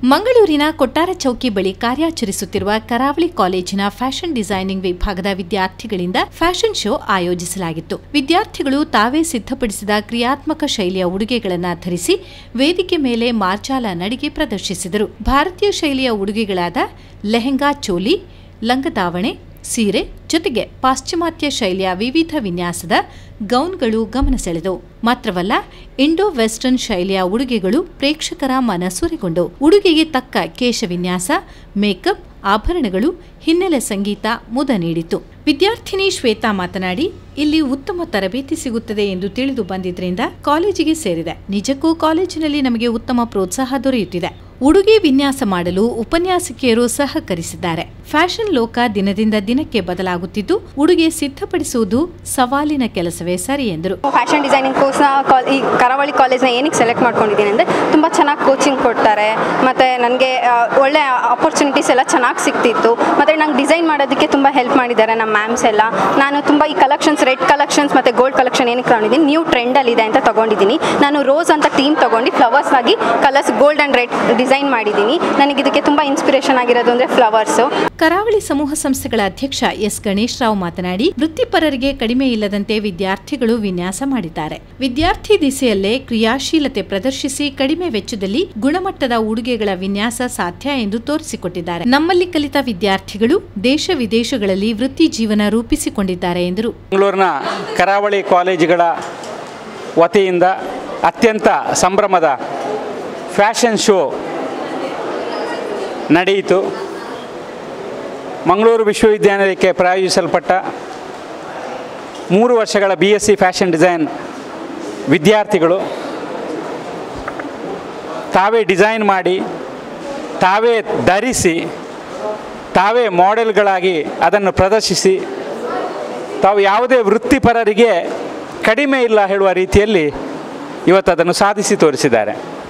ಮಂಗಳೂರಿನ ಕೊಟ್ಟಾರ ಚೌಕಿ ಬಳಿ ಕಾರ್ಯಾಚರಿಸುತ್ತಿರುವ ಕರಾವಳಿ ಕಾಲೇಜಿನ ಫ್ಯಾಷನ್ ಡಿಸೈನಿಂಗ್ ವಿಭಾಗದ ವಿದ್ಯಾರ್ಥಿಗಳಿಂದ ಫ್ಯಾಷನ್ ಶೋ ಆಯೋಜಿಸಲಾಗಿತ್ತು ವಿದ್ಯಾರ್ಥಿಗಳು ತಾವೇ ಸಿದ್ಧಪಡಿಸಿದ ಕ್ರಿಯಾತ್ಮಕ ಶೈಲಿಯ ಉಡುಗೆಗಳನ್ನು ಧರಿಸಿ ವೇದಿಕೆ ಮೇಲೆ ಮಾರ್ಜಾಲ ನಡಿಗೆ ಪ್ರದರ್ಶಿಸಿದರು ಭಾರತೀಯ ಶೈಲಿಯ ಉಡುಗೆಗಳಾದ ಲೆಹೆಂಗಾ ಚೋಲಿ ಲಂಗದಾವಣೆ ಸೀರೆ ಜೊತೆಗೆ ಪಾಶ್ಚಿಮಾತ್ಯ ಶೈಲಿಯ ವಿವಿಧ ವಿನ್ಯಾಸದ ಗೌನ್ಗಳು ಗಮನ ಸೆಳೆದವು ಮಾತ್ರವಲ್ಲ ಇಂಡೋ ವೆಸ್ಟರ್ನ್ ಶೈಲಿಯ ಉಡುಗೆಗಳು ಪ್ರೇಕ್ಷಕರ ಮನಸೂರೆಗೊಂಡವು ಉಡುಗೆಗೆ ತಕ್ಕ ಕೇಶ ವಿನ್ಯಾಸ ಮೇಕಪ್ ಆಭರಣಗಳು ಹಿನ್ನೆಲೆ ಸಂಗೀತ ಮುದ ನೀಡಿತು ವಿದ್ಯಾರ್ಥಿನಿ ಶ್ವೇತಾ ಮಾತನಾಡಿ ಇಲ್ಲಿ ಉತ್ತಮ ತರಬೇತಿ ಸಿಗುತ್ತದೆ ಎಂದು ತಿಳಿದು ಬಂದಿದ್ರಿಂದ ಕಾಲೇಜಿಗೆ ಸೇರಿದೆ ನಿಜಕ್ಕೂ ಕಾಲೇಜಿನಲ್ಲಿ ನಮಗೆ ಉತ್ತಮ ಪ್ರೋತ್ಸಾಹ ದೊರೆಯುತ್ತಿದೆ ಉಡುಗೆ ವಿನ್ಯಾಸ ಮಾಡಲು ಉಪನ್ಯಾಸಕಿಯರು ಸಹಕರಿಸಿದ್ದಾರೆ ಫ್ಯಾಷನ್ ಲೋಕ ದಿನದಿಂದ ದಿನಕ್ಕೆ ಬದಲಾಗುತ್ತಿದ್ದು ಉಡುಗೆ ಸಿದ್ಧಪಡಿಸುವುದು ಸವಾಲಿನ ಕೆಲಸವೇ ಸರಿ ಎಂದರು ಫ್ಯಾಷನ್ ಡಿಸೈನಿಂಗ್ ಕೋರ್ಸ್ನ ಕಾಲ್ ಈ ಕರಾವಳಿ ಕಾಲೇಜ್ನ ಏನಕ್ಕೆ ಸೆಲೆಕ್ಟ್ ಮಾಡ್ಕೊಂಡಿದ್ದೀನಿ ಅಂದರೆ ತುಂಬ ಚೆನ್ನಾಗಿ ಕೋಚಿಂಗ್ ಕೊಡ್ತಾರೆ ಮತ್ತು ನನಗೆ ಒಳ್ಳೆ ಅಪರ್ಚುನಿಟೀಸ್ ಎಲ್ಲ ಚೆನ್ನಾಗಿ ಸಿಗ್ತಿತ್ತು ಮತ್ತು ನಂಗೆ ಡಿಸೈನ್ ಮಾಡೋದಕ್ಕೆ ತುಂಬ ಹೆಲ್ಪ್ ಮಾಡಿದ್ದಾರೆ ನಮ್ಮ ಮ್ಯಾಮ್ಸ್ ಎಲ್ಲ ನಾನು ತುಂಬ ಈ ಕಲೆಕ್ಷನ್ಸ್ ರೆಡ್ ಕಲೆಕ್ಷನ್ಸ್ ಮತ್ತು ಗೋಲ್ಡ್ ಕಲೆಕ್ಷನ್ ಏನಕ್ಕೆ ತಗೊಂಡಿದ್ದೀನಿ ನ್ಯೂ ಟ್ರೆಂಡಲ್ಲಿದೆ ಅಂತ ತಗೊಂಡಿದ್ದೀನಿ ನಾನು ರೋಸ್ ಅಂತ ಟೀಮ್ ತೊಗೊಂಡು ಫ್ಲವರ್ಸ್ ಆಗಿ colours gold and red design ಮಾಡಿದ್ದೀನಿ ನನಗೆ ಇದಕ್ಕೆ ತುಂಬ ಇನ್ಸ್ಪಿರೇಷನ್ ಆಗಿರೋದು ಅಂದರೆ ಫ್ಲವರ್ಸು ಕರಾವಳಿ ಸಮೂಹ ಸಂಸ್ಥೆಗಳ ಅಧ್ಯಕ್ಷ ಎಸ್ ಗಣೇಶ್ ರಾವ್ ಮಾತನಾಡಿ ವೃತ್ತಿಪರರಿಗೆ ಕಡಿಮೆ ಇಲ್ಲದಂತೆ ವಿದ್ಯಾರ್ಥಿಗಳು ವಿನ್ಯಾಸ ಮಾಡಿದ್ದಾರೆ ವಿದ್ಯಾರ್ಥಿ ದಿಸೆಯಲ್ಲೇ ಕ್ರಿಯಾಶೀಲತೆ ಪ್ರದರ್ಶಿಸಿ ಕಡಿಮೆ ವೆಚ್ಚದಲ್ಲಿ ಗುಣಮಟ್ಟದ ಉಡುಗೆಗಳ ವಿನ್ಯಾಸ ಸಾಧ್ಯ ಎಂದು ತೋರಿಸಿಕೊಟ್ಟಿದ್ದಾರೆ ನಮ್ಮಲ್ಲಿ ಕಲಿತ ವಿದ್ಯಾರ್ಥಿಗಳು ದೇಶ ವಿದೇಶಗಳಲ್ಲಿ ವೃತ್ತಿ ಜೀವನ ರೂಪಿಸಿಕೊಂಡಿದ್ದಾರೆ ಎಂದರು ಬೆಂಗಳೂರಿನ ಕರಾವಳಿ ಕಾಲೇಜುಗಳ ವತಿಯಿಂದ ಅತ್ಯಂತ ಸಂಭ್ರಮದ ಫ್ಯಾಷನ್ ಶೋ ನಡೆಯಿತು ಮಂಗಳೂರು ವಿಶ್ವವಿದ್ಯಾನಿಲಯಕ್ಕೆ ಪ್ರಾಯೋಜಿಸಲ್ಪಟ್ಟ ಮೂರು ವರ್ಷಗಳ B S C fashion design ವಿದ್ಯಾರ್ಥಿಗಳು ತಾವೇ ಡಿಸೈನ್ ಮಾಡಿ ತಾವೇ ಧರಿಸಿ ತಾವೇ ಮಾಡೆಲ್ಗಳಾಗಿ ಅದನ್ನು ಪ್ರದರ್ಶಿಸಿ ತಾವು ಯಾವುದೇ ವೃತ್ತಿಪರರಿಗೆ ಕಡಿಮೆ ಇಲ್ಲ ಹೇಳುವ ರೀತಿಯಲ್ಲಿ ಇವತ್ತು ಅದನ್ನು ಸಾಧಿಸಿ ತೋರಿಸಿದ್ದಾರೆ